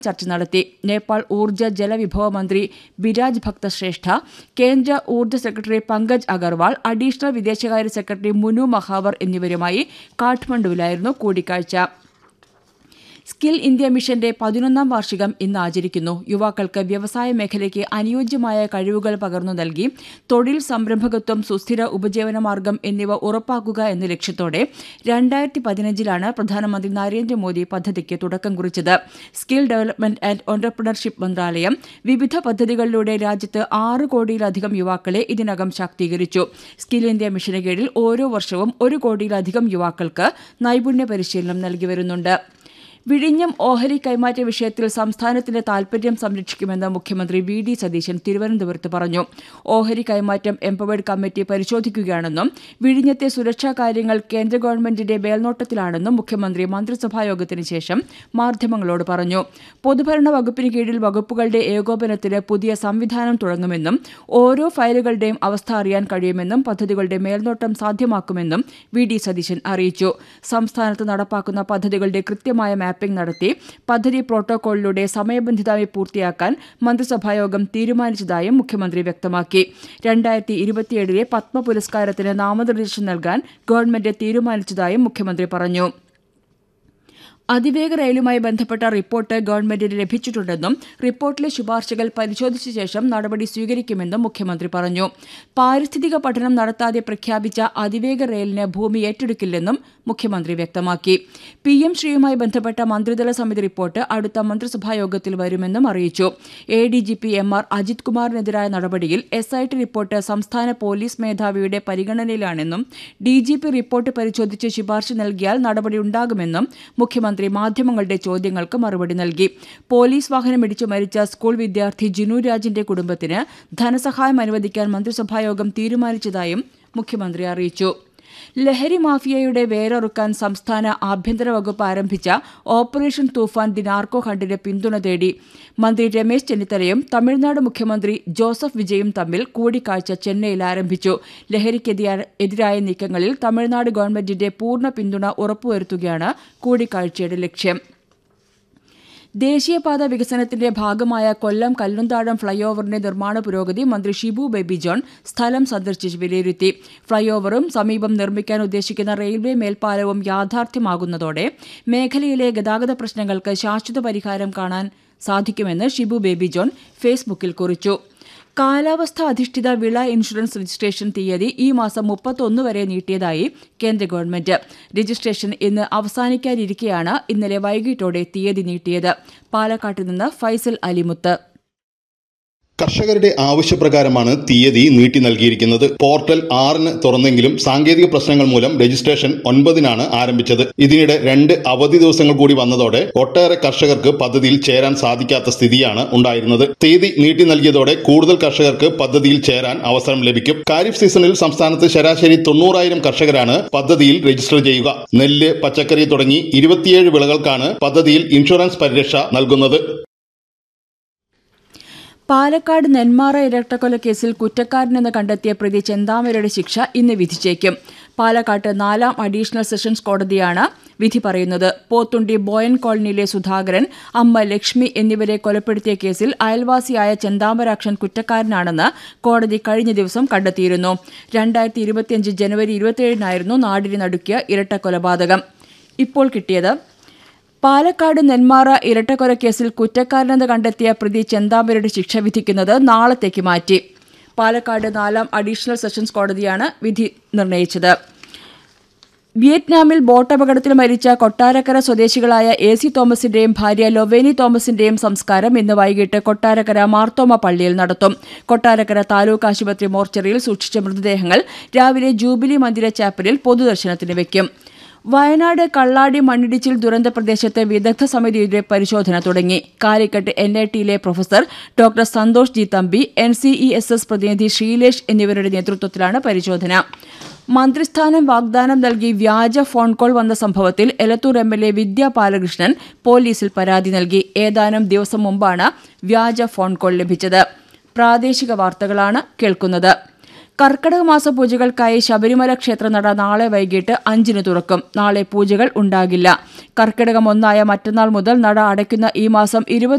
ചർച്ച നടത്തി നേപ്പാൾ ഊർജ്ജ ജലവിഭവ മന്ത്രി ബിരാജ് ഭക്ത ശ്രേഷ്ഠ കേന്ദ്ര ഊർജ്ജ സെക്രട്ടറി പങ്കജ് അഗർവാൾ അഡീഷണൽ വിദേശകാര്യ സെക്രട്ടറി മുനു മഹാവർ എന്നിവരുമായി കാഠ്മണ്ഡുവിലായിരുന്നു കൂടിക്കാഴ്ച സ്കിൽ ഇന്ത്യ മിഷന്റെ പതിനൊന്നാം വാർഷികം ഇന്ന് ആചരിക്കുന്നു യുവാക്കൾക്ക് വ്യവസായ മേഖലയ്ക്ക് അനുയോജ്യമായ കഴിവുകൾ പകർന്നു നൽകി തൊഴിൽ സംരംഭകത്വം സുസ്ഥിര ഉപജീവനമാർഗം എന്നിവ ഉറപ്പാക്കുക എന്ന ലക്ഷ്യത്തോടെ രണ്ടായിരത്തി പതിനഞ്ചിലാണ് പ്രധാനമന്ത്രി നരേന്ദ്രമോദി പദ്ധതിക്ക് തുടക്കം കുറിച്ചത് സ്കിൽ ഡെവലപ്മെന്റ് ആൻഡ് ഓണ്ടർപ്രണർഷിപ്പ് മന്ത്രാലയം വിവിധ പദ്ധതികളിലൂടെ രാജ്യത്ത് ആറ് കോടിയിലധികം യുവാക്കളെ ഇതിനകം ശാക്തീകരിച്ചു സ്കിൽ ഇന്ത്യ മിഷന് കീഴിൽ ഓരോ വർഷവും ഒരു കോടിയിലധികം യുവാക്കൾക്ക് നൈപുണ്യ പരിശീലനം നൽകി വരുന്നുണ്ട് വിഴിഞ്ഞം ഓഹരി കൈമാറ്റ വിഷയത്തിൽ സംസ്ഥാനത്തിന്റെ താൽപര്യം സംരക്ഷിക്കുമെന്ന് മുഖ്യമന്ത്രി വി ഡി സതീശൻ തിരുവനന്തപുരത്ത് പറഞ്ഞു ഓഹരി കൈമാറ്റം എംപവേർഡ് കമ്മിറ്റി പരിശോധിക്കുകയാണെന്നും വിഴിഞ്ഞത്തെ സുരക്ഷാ കാര്യങ്ങൾ കേന്ദ്ര ഗവൺമെന്റിന്റെ മേൽനോട്ടത്തിലാണെന്നും മുഖ്യമന്ത്രി മന്ത്രിസഭായോഗത്തിന് ശേഷം മാധ്യമങ്ങളോട് പറഞ്ഞു പൊതുഭരണ വകുപ്പിന് കീഴിൽ വകുപ്പുകളുടെ ഏകോപനത്തിന് പുതിയ സംവിധാനം തുടങ്ങുമെന്നും ഓരോ ഫയലുകളുടെയും അവസ്ഥ അറിയാൻ കഴിയുമെന്നും പദ്ധതികളുടെ മേൽനോട്ടം സാധ്യമാക്കുമെന്നും വി ഡി സതീശൻ അറിയിച്ചു സംസ്ഥാനത്ത് നടപ്പാക്കുന്ന പദ്ധതികളുടെ കൃത്യമായ മാപ്പിംഗ് നടത്തി പദ്ധതി പ്രോട്ടോകോളിലൂടെ സമയബന്ധിതമായി പൂർത്തിയാക്കാൻ മന്ത്രിസഭായോഗം തീരുമാനിച്ചതായും മുഖ്യമന്ത്രി വ്യക്തമാക്കി രണ്ടായിരത്തി ഇരുപത്തിയേഴിലെ പത്മ പുരസ്കാരത്തിന് നാമനിർദ്ദേശം നൽകാൻ ഗവൺമെന്റ് തീരുമാനിച്ചതായും മുഖ്യമന്ത്രി പറഞ്ഞു അതിവേഗ റെയിലുമായി ബന്ധപ്പെട്ട റിപ്പോർട്ട് ഗവൺമെന്റിന് ലഭിച്ചിട്ടുണ്ടെന്നും റിപ്പോർട്ടിലെ ശുപാർശകൾ പരിശോധിച്ച ശേഷം നടപടി സ്വീകരിക്കുമെന്നും മുഖ്യമന്ത്രി പറഞ്ഞു പാരിസ്ഥിതിക പഠനം നടത്താതെ പ്രഖ്യാപിച്ച അതിവേഗ റെയിലിന് ഭൂമി ഏറ്റെടുക്കില്ലെന്നും മുഖ്യമന്ത്രി വ്യക്തമാക്കി പി എം ശ്രീയുമായി ബന്ധപ്പെട്ട മന്ത്രിതല സമിതി റിപ്പോർട്ട് അടുത്ത മന്ത്രിസഭായോഗത്തിൽ വരുമെന്നും അറിയിച്ചു A D G P M R Ajith കുമാറിനെതിരായ നടപടിയിൽ എസ് ഐ ടി റിപ്പോർട്ട് സംസ്ഥാന പോലീസ് മേധാവിയുടെ പരിഗണനയിലാണെന്നും ഡി ജി പി റിപ്പോർട്ട് പരിശോധിച്ച് ശുപാർശ നൽകിയാൽ നടപടിയുണ്ടാകുമെന്നും മുഖ്യമന്ത്രി മാധ്യമങ്ങളുടെ ചോദ്യങ്ങൾക്ക് മറുപടി നൽകി പോലീസ് വാഹനമിടിച്ച് മരിച്ച സ്കൂൾ വിദ്യാർത്ഥി ജിനു രാജിന്റെ കുടുംബത്തിന് ധനസഹായം അനുവദിക്കാൻ മന്ത്രിസഭായോഗം തീരുമാനിച്ചതായും മുഖ്യമന്ത്രി അറിയിച്ചു ലഹരി മാഫിയയുടെ വേരറുക്കാൻ സംസ്ഥാന ആഭ്യന്തര വകുപ്പ് ആരംഭിച്ച ഓപ്പറേഷൻ തൂഫാൻ ദി നാർക്കോ ഹണ്ടിന് പിന്തുണ തേടി മന്ത്രി രമേശ് ചെന്നിത്തലയും തമിഴ്നാട് മുഖ്യമന്ത്രി ജോസഫ് വിജയും തമ്മിൽ കൂടിക്കാഴ്ച ചെന്നൈയിൽ ആരംഭിച്ചു ലഹരിക്കെതിരായ നീക്കങ്ങളിൽ തമിഴ്നാട് ഗവൺമെന്റിന്റെ പൂർണ്ണ പിന്തുണ ഉറപ്പുവരുത്തുകയാണ് കൂടിക്കാഴ്ചയുടെ ലക്ഷ്യം ദേശീയപാത വികസനത്തിന്റെ ഭാഗമായ കൊല്ലം കല്ലുംതാഴം ഫ്ളൈഓവറിന്റെ നിർമ്മാണ പുരോഗതി മന്ത്രി ഷിബു ബേബി ജോൺ സ്ഥലം സന്ദർശിച്ച് വിലയിരുത്തി ഫ്ളൈഓവറും സമീപം നിർമ്മിക്കാൻ ഉദ്ദേശിക്കുന്ന റെയിൽവേ മേൽപ്പാലവും യാഥാർത്ഥ്യമാകുന്നതോടെ മേഖലയിലെ ഗതാഗത പ്രശ്നങ്ങൾക്ക് ശാശ്വത പരിഹാരം കാണാൻ സാധിക്കുമെന്ന് ഷിബു ബേബി ജോൺ ഫേസ്ബുക്കിൽ കുറിച്ചു കാലാവസ്ഥ അധിഷ്ഠിത വിള ഇൻഷുറൻസ് രജിസ്ട്രേഷൻ തീയതി ഈ മാസം മുപ്പത്തൊന്ന് വരെ നീട്ടിയതായി കേന്ദ്ര ഗവൺമെന്റ് രജിസ്ട്രേഷൻ ഇന്ന് അവസാനിക്കാനിരിക്കെയാണ് ഇന്നലെ വൈകിട്ടോടെ തീയതി നീട്ടിയത് പാലക്കാട്ട് നിന്ന് ഫൈസൽ അലിമുത്ത് കർഷകരുടെ ആവശ്യപ്രകാരമാണ് തീയതി നീട്ടി നൽകിയിരിക്കുന്നത് പോർട്ടൽ ആറിന് തുറന്നെങ്കിലും സാങ്കേതിക പ്രശ്നങ്ങൾ മൂലം രജിസ്ട്രേഷൻ ഒൻപതിനാണ് ആരംഭിച്ചത് ഇതിനിടെ രണ്ട് അവധി ദിവസങ്ങൾ കൂടി വന്നതോടെ ഒട്ടേറെ കർഷകർക്ക് പദ്ധതിയിൽ ചേരാൻ സാധിക്കാത്ത സ്ഥിതിയാണ് ഉണ്ടായിരുന്നത് തീയതി നീട്ടി നൽകിയതോടെ കൂടുതൽ കർഷകർക്ക് പദ്ധതിയിൽ ചേരാൻ അവസരം ലഭിക്കും ഖാരിഫ് സീസണിൽ സംസ്ഥാനത്ത് ശരാശരി തൊണ്ണൂറായിരം കർഷകരാണ് പദ്ധതിയിൽ രജിസ്റ്റർ ചെയ്യുക നെല്ല് പച്ചക്കറി തുടങ്ങി ഇരുപത്തിയേഴ് വിളകൾക്കാണ് പദ്ധതിയിൽ ഇൻഷുറൻസ് പരിരക്ഷ നൽകുന്നത് പാലക്കാട് നെന്മാറ ഇരട്ടക്കൊലക്കേസിൽ കുറ്റക്കാരനെന്ന് കണ്ടെത്തിയ പ്രതി ചെന്താമരയുടെ ശിക്ഷ ഇന്ന് വിധിച്ചേക്കും പാലക്കാട്ട് നാലാം അഡീഷണൽ സെഷൻസ് കോടതിയാണ് വിധി പറയുന്നത് പോത്തുണ്ടി ബോയൻ കോളനിയിലെ സുധാകരൻ അമ്മ ലക്ഷ്മി എന്നിവരെ കൊലപ്പെടുത്തിയ കേസിൽ അയൽവാസിയായ ചെന്താമരാക്ഷൻ കുറ്റക്കാരനാണെന്ന് കോടതി കഴിഞ്ഞ ദിവസം കണ്ടെത്തിയിരുന്നു രണ്ടായിരത്തി ഇരുപത്തിയഞ്ച് ജനുവരി ഇരുപത്തിയേഴിനായിരുന്നു നാടിനെ നടുക്കിയ ഇരട്ട കൊലപാതകം ഇപ്പോൾ കിട്ടിയത് പാലക്കാട് നെന്മാറ ഇരട്ടക്കൊലക്കേസിൽ കുറ്റക്കാരനെന്ന് കണ്ടെത്തിയ പ്രതി ചെന്താമരയുടെ ശിക്ഷ വിധിക്കുന്നത് നാളത്തേക്ക് മാറ്റി പാലക്കാട് നാലാം അഡീഷണൽ സെഷൻസ് കോടതിയാണ് വിധി നിർണയിച്ചത് വിയറ്റ്നാമിൽ ബോട്ടപകടത്തിൽ മരിച്ച കൊട്ടാരക്കര സ്വദേശികളായ എ സി തോമസിന്റെയും ഭാര്യ ലൊവേനി തോമസിന്റെയും സംസ്കാരം ഇന്ന് വൈകിട്ട് കൊട്ടാരക്കര മാർത്തോമ പള്ളിയിൽ നടത്തും കൊട്ടാരക്കര താലൂക്ക് ആശുപത്രി മോർച്ചറിയിൽ സൂക്ഷിച്ച മൃതദേഹങ്ങൾ രാവിലെ ജൂബിലി മന്ദിര ചാപ്പലിൽ പൊതുദർശനത്തിന് വയ്ക്കും വയനാട് കള്ളാടി മണ്ണിടിച്ചിൽ ദുരന്ത പ്രദേശത്ത് വിദഗ്ധ സമിതിയുടെ പരിശോധന തുടങ്ങി കാലിക്കറ്റ് എൻ ഐ ടിയിലെ professor doctor Santhosh G Thampi N C E S S പ്രതിനിധി ശ്രീലേഷ് എന്നിവരുടെ നേതൃത്വത്തിലാണ് പരിശോധന മന്ത്രിസ്ഥാനം വാഗ്ദാനം നൽകി വ്യാജ ഫോൺ കോൾ വന്ന സംഭവത്തിൽ Elathur M L A Vidya Balakrishnan പോലീസിൽ പരാതി നൽകി ഏതാനും ദിവസം മുമ്പാണ് വ്യാജ ഫോൺ കോൾ ലഭിച്ചത് പ്രാദേശിക വാർത്തകളാണ് കേൾക്കുന്നത് കർക്കടക മാസ പൂജകൾക്കായി ശബരിമല ക്ഷേത്രനട നാളെ വൈകിട്ട് അഞ്ചിന് തുറക്കും നാളെ പൂജകൾ ഉണ്ടാകില്ല കർക്കിടകം ഒന്നായ മറ്റന്നാൾ മുതൽ നട അടയ്ക്കുന്ന ഈ മാസം ഇരുപത്